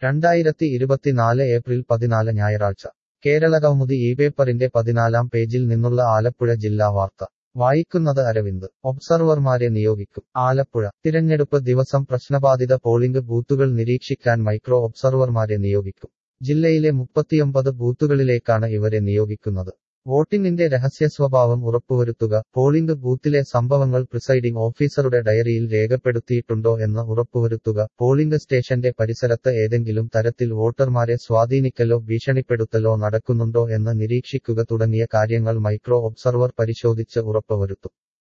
രണ്ടായിരത്തി ഇരുപത്തിനാല് ഏപ്രിൽ പതിനാല് ഞായറാഴ്ച കേരള കൗമുദി ഈ പേപ്പറിന്റെ പതിനാലാം പേജിൽ നിന്നുള്ള ആലപ്പുഴ ജില്ലാ വാർത്ത വായിക്കുന്നത് അരവിന്ദ് ഒബ്സർവർമാരെ നിയോഗിക്കും ആലപ്പുഴ തിരഞ്ഞെടുപ്പ് ദിവസം പ്രശ്നബാധിത പോളിംഗ് ബൂത്തുകൾ നിരീക്ഷിക്കാൻ മൈക്രോ ഒബ്സർവർമാരെ നിയോഗിക്കും ജില്ലയിലെ മുപ്പത്തിയൊമ്പത് ബൂത്തുകളിലേക്കാണ് ഇവരെ നിയോഗിക്കുന്നത് വോട്ടിംഗിന്റെ രഹസ്യസ്വഭാവം ഉറപ്പുവരുത്തുക പോളിംഗ് ബൂത്തിലെ സംഭവങ്ങൾ പ്രിസൈഡിംഗ് ഓഫീസറുടെ ഡയറിയിൽ രേഖപ്പെടുത്തിയിട്ടുണ്ടോ എന്ന് ഉറപ്പുവരുത്തുക പോളിംഗ് സ്റ്റേഷന്റെ പരിസരത്ത് ഏതെങ്കിലും തരത്തിൽ വോട്ടർമാരെ സ്വാധീനിക്കലോ ഭീഷണിപ്പെടുത്തലോ നടക്കുന്നുണ്ടോ എന്ന് നിരീക്ഷിക്കുക തുടങ്ങിയ കാര്യങ്ങൾ മൈക്രോ ഒബ്സർവർ പരിശോധിച്ച് ഉറപ്പുവരുത്തും